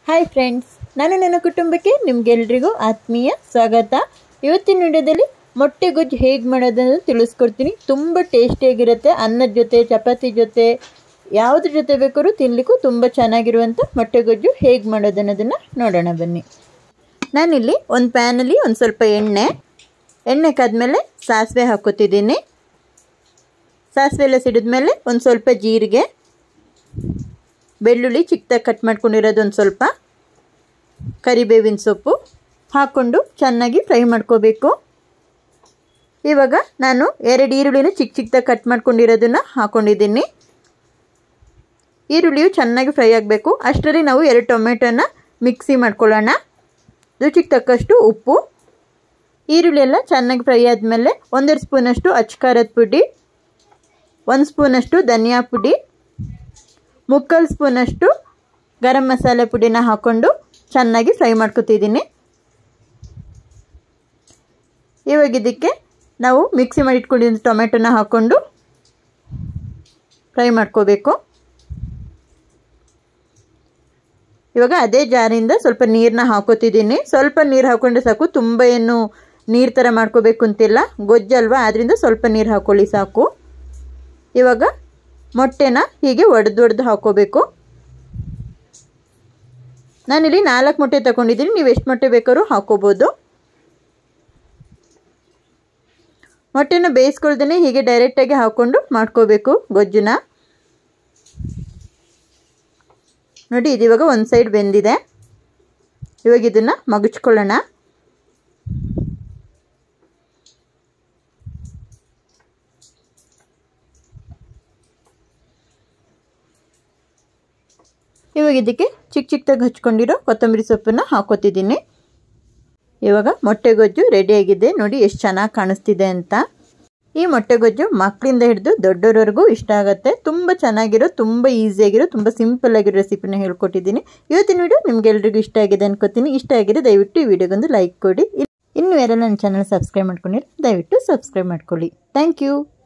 hi friends ನಾನು ನನ್ನ ಕುಟುಂಬಕ್ಕೆ ನಿಮ್ಗೆಲ್ರಿಗೂ ಆತ್ಮೀಯ ಸ್ವಾಗತ ಇವತ್ತಿನ ವಿಡಿಯೋದಲ್ಲಿ ಮೊಟ್ಟೆ ಗೊಜ್ಜು ಹೇಗೆ ಮಾಡೋದನ್ನು ತಿಳಿಸ್ಕೊಡ್ತೀನಿ ತುಂಬ ಟೇಸ್ಟಿಯಾಗಿರುತ್ತೆ ಅನ್ನದ ಜೊತೆ ಚಪಾತಿ ಜೊತೆ ಯಾವುದ್ರ ಜೊತೆ ಬೇಕಾದ್ರೂ ತಿನ್ನಲಿಕ್ಕೂ ತುಂಬ ಚೆನ್ನಾಗಿರುವಂಥ ಮೊಟ್ಟೆ ಗೊಜ್ಜು ಹೇಗೆ ಮಾಡೋದನ್ನೋದನ್ನು ನೋಡೋಣ ಬನ್ನಿ ನಾನಿಲ್ಲಿ ಒಂದು ಪ್ಯಾನಲ್ಲಿ ಒಂದು ಸ್ವಲ್ಪ ಎಣ್ಣೆ ಎಣ್ಣೆ ಕಾದ್ಮೇಲೆ ಸಾಸಿವೆ ಹಾಕೋತಿದ್ದೀನಿ ಸಾಸಿವೆ ಎಲ್ಲ ಸಿಡಿದ್ಮೇಲೆ ಒಂದು ಸ್ವಲ್ಪ ಜೀರಿಗೆ ಬೆಳ್ಳುಳ್ಳಿ ಚಿಕ್ಕದಾಗಿ ಕಟ್ ಮಾಡ್ಕೊಂಡಿರೋದು ಒಂದು ಸ್ವಲ್ಪ ಕರಿಬೇವಿನ ಸೊಪ್ಪು ಹಾಕ್ಕೊಂಡು ಚೆನ್ನಾಗಿ ಫ್ರೈ ಮಾಡ್ಕೋಬೇಕು ಇವಾಗ ನಾನು ಎರಡು ಈರುಳ್ಳಿನ ಚಿಕ್ಕ ಚಿಕ್ಕದಾಗಿ ಕಟ್ ಮಾಡ್ಕೊಂಡಿರೋದನ್ನು ಹಾಕ್ಕೊಂಡಿದ್ದೀನಿ ಈರುಳ್ಳಿಯು ಚೆನ್ನಾಗಿ ಫ್ರೈ ಆಗಬೇಕು ಅಷ್ಟರಲ್ಲಿ ನಾವು ಎರಡು ಟೊಮೆಟೊನ ಮಿಕ್ಸಿ ಮಾಡ್ಕೊಳ್ಳೋಣ ರುಚಿಗೆ ತಕ್ಕಷ್ಟು ಉಪ್ಪು ಈರುಳ್ಳಿ ಎಲ್ಲ ಚೆನ್ನಾಗಿ ಫ್ರೈ ಆದಮೇಲೆ ಒಂದೆರಡು ಸ್ಪೂನಷ್ಟು ಅಚ್ಕಾರದ ಪುಡಿ ಒಂದು ಸ್ಪೂನಷ್ಟು ಧನಿಯಾ ಪುಡಿ ಮುಕ್ಕಾಲು ಸ್ಪೂನಷ್ಟು ಗರಂ ಮಸಾಲೆ ಪುಡಿನ ಹಾಕ್ಕೊಂಡು ಚೆನ್ನಾಗಿ ಫ್ರೈ ಮಾಡ್ಕೊತಿದ್ದೀನಿ ಇವಾಗ ಇದಕ್ಕೆ ನಾವು ಮಿಕ್ಸಿ ಮಾಡಿ ಇಟ್ಕೊಂಡಿದ್ದ ಟೊಮೆಟೊನ ಹಾಕ್ಕೊಂಡು ಫ್ರೈ ಮಾಡ್ಕೋಬೇಕು ಇವಾಗ ಅದೇ ಜಾರಿಂದ ಸ್ವಲ್ಪ ನೀರನ್ನ ಹಾಕೋತಿದ್ದೀನಿ ಸ್ವಲ್ಪ ನೀರು ಹಾಕ್ಕೊಂಡ್ರೆ ಸಾಕು ತುಂಬ ಏನು ನೀರು ಥರ ಮಾಡ್ಕೋಬೇಕು ಅಂತಿಲ್ಲ ಗೊಜ್ಜಲ್ವಾ ಆದ್ದರಿಂದ ಸ್ವಲ್ಪ ನೀರು ಹಾಕ್ಕೊಳ್ಳಿ ಸಾಕು ಇವಾಗ ಮೊಟ್ಟೆನ ಹೀಗೆ ಒಡೆದು ಒಡೆದು ಹಾಕೋಬೇಕು ನಾನಿಲ್ಲಿ ನಾಲ್ಕು ಮೊಟ್ಟೆ ತಗೊಂಡಿದ್ದೀನಿ ನೀವು ಎಷ್ಟು ಮೊಟ್ಟೆ ಬೇಕಾದ್ರೂ ಹಾಕೋಬೋದು ಮೊಟ್ಟೆನ ಬೇಯಿಸ್ಕೊಳ್ದೇ ಹೀಗೆ ಡೈರೆಕ್ಟಾಗಿ ಹಾಕ್ಕೊಂಡು ಮಾಡ್ಕೋಬೇಕು ಗೊಜ್ಜುನ ನೋಡಿ ಇದು ಇವಾಗ ಒಂದು ಸೈಡ್ ಬೆಂದಿದೆ ಇವಾಗ ಇದನ್ನು ಮಗುಚ್ಕೊಳ್ಳೋಣ ಇವಾಗ ಇದಕ್ಕೆ ಚಿಕ್ಕ ಚಿಕ್ಕದಾಗಿ ಹಚ್ಕೊಂಡಿರೋ ಕೊತ್ತಂಬರಿ ಸೊಪ್ಪನ್ನು ಹಾಕೋತಿದ್ದೀನಿ ಇವಾಗ ಮೊಟ್ಟೆ ಗೊಜ್ಜು ರೆಡಿಯಾಗಿದೆ ನೋಡಿ ಎಷ್ಟು ಚೆನ್ನಾಗಿ ಕಾಣಿಸ್ತಿದೆ ಅಂತ ಈ ಮೊಟ್ಟೆ ಗೊಜ್ಜು ಮಕ್ಕಳಿಂದ ಹಿಡಿದು ದೊಡ್ಡವರವರೆಗೂ ಇಷ್ಟ ಆಗುತ್ತೆ ತುಂಬ ಚೆನ್ನಾಗಿರೋ ತುಂಬ ಈಸಿಯಾಗಿರೋ ತುಂಬ ಸಿಂಪಲ್ ಆಗಿರೋ ರೆಸಿಪಿನ ಹೇಳ್ಕೊಟ್ಟಿದ್ದೀನಿ ಇವತ್ತಿನ ವಿಡಿಯೋ ನಿಮ್ಗೆಲ್ರಿಗೂ ಇಷ್ಟ ಆಗಿದೆ ಅನ್ಕೋತೀನಿ ಇಷ್ಟ ಆಗಿದೆ ದಯವಿಟ್ಟು ಈ ವಿಡಿಯೋಗೊಂದು ಲೈಕ್ ಕೊಡಿ ಇನ್ನು ಯಾರೆಲ್ಲ ನನ್ನ ಚಾನಲ್ ಸಬ್ಸ್ಕ್ರೈಬ್ ಮಾಡ್ಕೊಂಡಿರಿ ದಯವಿಟ್ಟು ಸಬ್ಸ್ಕ್ರೈಬ್ ಮಾಡ್ಕೊಳ್ಳಿ ಥ್ಯಾಂಕ್ ಯು